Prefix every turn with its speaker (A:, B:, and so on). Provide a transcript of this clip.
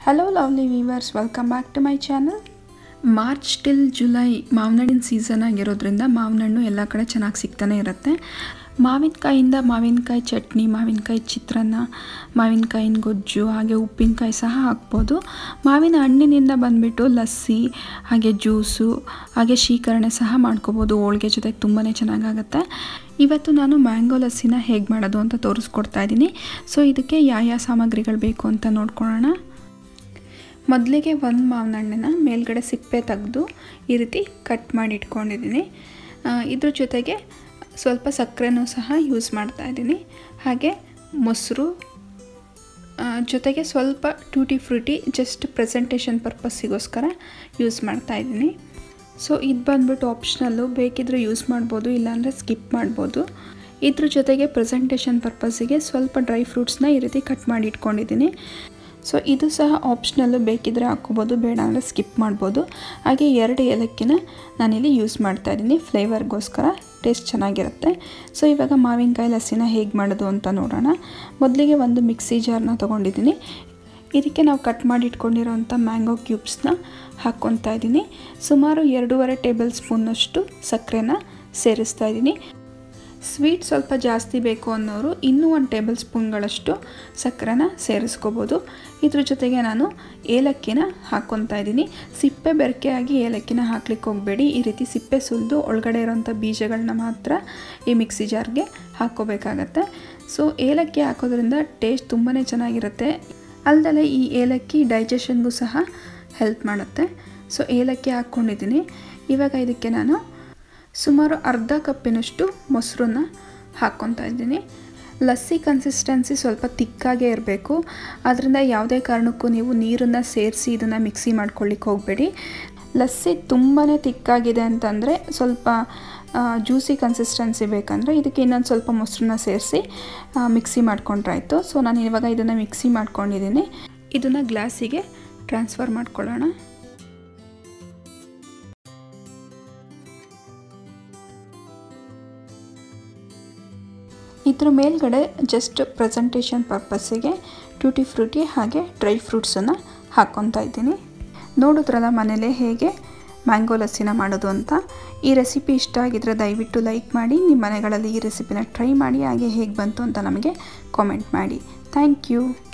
A: hello lovely viewers welcome back to my channel March till July ಮಾವಿನಹಣ್ಣಿನ season ಆಗಿರೋದ್ರಿಂದ ಮಾವಿನ ಹಣ್ಣು ಎಲ್ಲ ಕಡೆ ಚೆನ್ನಾಗಿ ಸಿಗ್ತಾನೆ ಇರುತ್ತೆ ಮಾವಿನಕಾಯಿಂದ ಮಾವಿನಕಾಯಿ ಚಟ್ನಿ ಮಾವಿನಕಾಯಿ ಚಿತ್ರಾನ್ನ ಮಾವಿನಕಾಯಿನ ಗೊಜ್ಜು ಹಾಗೆ ಉಪ್ಪಿನಕಾಯಿ ಸಹ ಹಾಕ್ಬೋದು ಮಾವಿನ ಹಣ್ಣಿನಿಂದ ಬಂದುಬಿಟ್ಟು ಲಸ್ಸಿ ಹಾಗೆ ಜ್ಯೂಸು ಹಾಗೆ ಶೀಕರಣೆ ಸಹ ಮಾಡ್ಕೋಬೋದು ಹೋಳ್ಗೆ ಜೊತೆಗೆ ತುಂಬಾ ಚೆನ್ನಾಗಾಗುತ್ತೆ ಇವತ್ತು ನಾನು ಮ್ಯಾಂಗೋ ಲಸ್ಸಿನ ಹೇಗೆ ಮಾಡೋದು ಅಂತ ತೋರಿಸ್ಕೊಡ್ತಾ ಇದ್ದೀನಿ ಸೊ ಇದಕ್ಕೆ ಯಾವ ಯಾವ ಸಾಮಗ್ರಿಗಳು ಬೇಕು ಅಂತ ನೋಡ್ಕೊಳ್ಳೋಣ ಮೊದಲಿಗೆ ಒಂದು ಮಾವಿನ ಹಣ್ಣನ್ನ ಮೇಲ್ಗಡೆ ಸಿಪ್ಪೆ ತೆಗೆದು ಈ ರೀತಿ ಕಟ್ ಮಾಡಿ ಇಟ್ಕೊಂಡಿದ್ದೀನಿ ಇದ್ರ ಜೊತೆಗೆ ಸ್ವಲ್ಪ ಸಕ್ಕರೆನೂ ಸಹ ಯೂಸ್ ಮಾಡ್ತಾ ಇದ್ದೀನಿ ಹಾಗೆ ಮೊಸರು ಜೊತೆಗೆ ಸ್ವಲ್ಪ ಟೂಟಿ ಫ್ರೂಟಿ ಜಸ್ಟ್ ಪ್ರೆಸೆಂಟೇಷನ್ ಪರ್ಪಸ್ಸಿಗೋಸ್ಕರ ಯೂಸ್ ಮಾಡ್ತಾ ಇದ್ದೀನಿ ಸೊ ಇದು ಬಂದ್ಬಿಟ್ಟು ಆಪ್ಷನಲ್ಲು ಬೇಕಿದ್ರೆ ಯೂಸ್ ಮಾಡ್ಬೋದು ಇಲ್ಲಾಂದರೆ ಸ್ಕಿಪ್ ಮಾಡ್ಬೋದು ಇದ್ರ ಜೊತೆಗೆ ಪ್ರೆಸೆಂಟೇಷನ್ ಪರ್ಪಸ್ಸಿಗೆ ಸ್ವಲ್ಪ ಡ್ರೈ ಫ್ರೂಟ್ಸ್ನ ಈ ರೀತಿ ಕಟ್ ಮಾಡಿ ಇಟ್ಕೊಂಡಿದ್ದೀನಿ ಸೊ ಇದು ಸಹ ಆಪ್ಷನಲ್ಲು ಬೇಕಿದ್ರೆ ಹಾಕ್ಕೋಬೋದು ಬೇಡ ಅಂದರೆ ಸ್ಕಿಪ್ ಮಾಡ್ಬೋದು ಹಾಗೆ ಎರಡು ಏಲಕ್ಕಿನ ನಾನಿಲ್ಲಿ ಯೂಸ್ ಮಾಡ್ತಾ ಇದ್ದೀನಿ ಫ್ಲೇವರ್ಗೋಸ್ಕರ ಟೇಸ್ಟ್ ಚೆನ್ನಾಗಿರುತ್ತೆ ಸೊ ಇವಾಗ ಮಾವಿನಕಾಯಿ ಲಸ್ಸಿನ ಹೇಗೆ ಮಾಡೋದು ಅಂತ ನೋಡೋಣ ಮೊದಲಿಗೆ ಒಂದು ಮಿಕ್ಸಿ ಜಾರ್ನ ತೊಗೊಂಡಿದ್ದೀನಿ ಇದಕ್ಕೆ ನಾವು ಕಟ್ ಮಾಡಿ ಇಟ್ಕೊಂಡಿರೋಂಥ ಮ್ಯಾಂಗೋ ಕ್ಯೂಬ್ಸ್ನ ಹಾಕ್ಕೊತಾ ಇದ್ದೀನಿ ಸುಮಾರು ಎರಡೂವರೆ ಟೇಬಲ್ ಸ್ಪೂನ್ನಷ್ಟು ಸಕ್ಕರೆನ ಸೇರಿಸ್ತಾ ಇದ್ದೀನಿ ಸ್ವೀಟ್ ಸ್ವಲ್ಪ ಜಾಸ್ತಿ ಬೇಕು ಅನ್ನೋರು ಇನ್ನೂ ಒಂದು ಟೇಬಲ್ ಸ್ಪೂನ್ಗಳಷ್ಟು ಸಕ್ಕರೆನ ಸೇರಿಸ್ಕೋಬೋದು ಇದ್ರ ಜೊತೆಗೆ ನಾನು ಏಲಕ್ಕಿನ ಹಾಕ್ಕೊತಾ ಇದ್ದೀನಿ ಸಿಪ್ಪೆ ಬೆರಕೆಯಾಗಿ ಏಲಕ್ಕಿನ ಹಾಕ್ಲಿಕ್ಕೆ ಹೋಗಬೇಡಿ ಈ ರೀತಿ ಸಿಪ್ಪೆ ಸುಲಿದು ಒಳಗಡೆ ಇರೋಂಥ ಬೀಜಗಳನ್ನ ಮಾತ್ರ ಈ ಮಿಕ್ಸಿ ಜಾರ್ಗೆ ಹಾಕ್ಕೋಬೇಕಾಗತ್ತೆ ಸೊ ಏಲಕ್ಕಿ ಹಾಕೋದ್ರಿಂದ ಟೇಸ್ಟ್ ತುಂಬಾ ಚೆನ್ನಾಗಿರುತ್ತೆ ಅಲ್ದಲೆ ಈ ಏಲಕ್ಕಿ ಡೈಜೆಷನ್ಗೂ ಸಹ ಹೆಲ್ಪ್ ಮಾಡುತ್ತೆ ಸೊ ಏಲಕ್ಕಿ ಹಾಕ್ಕೊಂಡಿದ್ದೀನಿ ಇವಾಗ ಇದಕ್ಕೆ ನಾನು ಸುಮಾರು ಅರ್ಧ ಕಪ್ಪಿನಷ್ಟು ಮೊಸರನ್ನ ಹಾಕ್ಕೊತಾ ಇದ್ದೀನಿ ಲಸ್ಸಿ ಕನ್ಸಿಸ್ಟೆನ್ಸಿ ಸ್ವಲ್ಪ ತಿಕ್ಕಾಗೇ ಇರಬೇಕು ಅದರಿಂದ ಯಾವುದೇ ಕಾರಣಕ್ಕೂ ನೀವು ನೀರನ್ನು ಸೇರಿಸಿ ಇದನ್ನು ಮಿಕ್ಸಿ ಮಾಡ್ಕೊಳ್ಳಿಕ್ಕೆ ಹೋಗಬೇಡಿ ಲಸ್ಸಿ ತುಂಬಾ ತಿಕ್ಕಾಗಿದೆ ಅಂತಂದರೆ ಸ್ವಲ್ಪ ಜ್ಯೂಸಿ ಕನ್ಸಿಸ್ಟೆನ್ಸಿ ಬೇಕಂದರೆ ಇದಕ್ಕೆ ಇನ್ನೊಂದು ಸ್ವಲ್ಪ ಮೊಸರನ್ನ ಸೇರಿಸಿ ಮಿಕ್ಸಿ ಮಾಡ್ಕೊಂಡ್ರಾಯ್ತು ಸೊ ನಾನು ಇವಾಗ ಇದನ್ನು ಮಿಕ್ಸಿ ಮಾಡ್ಕೊಂಡಿದ್ದೀನಿ ಇದನ್ನು ಗ್ಲಾಸಿಗೆ ಟ್ರಾನ್ಸ್ಫರ್ ಮಾಡ್ಕೊಳ್ಳೋಣ ಇದ್ರ ಮೇಲ್ಗಡೆ ಜಸ್ಟ್ ಪ್ರೆಸೆಂಟೇಷನ್ ಪರ್ಪಸ್ಸಿಗೆ ಟ್ಯೂಟಿ ಫ್ರೂಟಿ ಹಾಗೆ ಡ್ರೈ ಫ್ರೂಟ್ಸನ್ನು ಹಾಕ್ಕೊತಾ ಇದ್ದೀನಿ ನೋಡಿದ್ರಲ್ಲ ಮನೇಲೆ ಹೇಗೆ ಮ್ಯಾಂಗೋ ಲಸ್ಸಿನ ಮಾಡೋದು ಅಂತ ಈ ರೆಸಿಪಿ ಇಷ್ಟ ಆಗಿದ್ರೆ ದಯವಿಟ್ಟು ಲೈಕ್ ಮಾಡಿ ನಿಮ್ಮ ಮನೆಗಳಲ್ಲಿ ಈ ರೆಸಿಪಿನ ಟ್ರೈ ಮಾಡಿ ಹಾಗೆ ಹೇಗೆ ಬಂತು ಅಂತ ನಮಗೆ ಕಾಮೆಂಟ್ ಮಾಡಿ ಥ್ಯಾಂಕ್ ಯು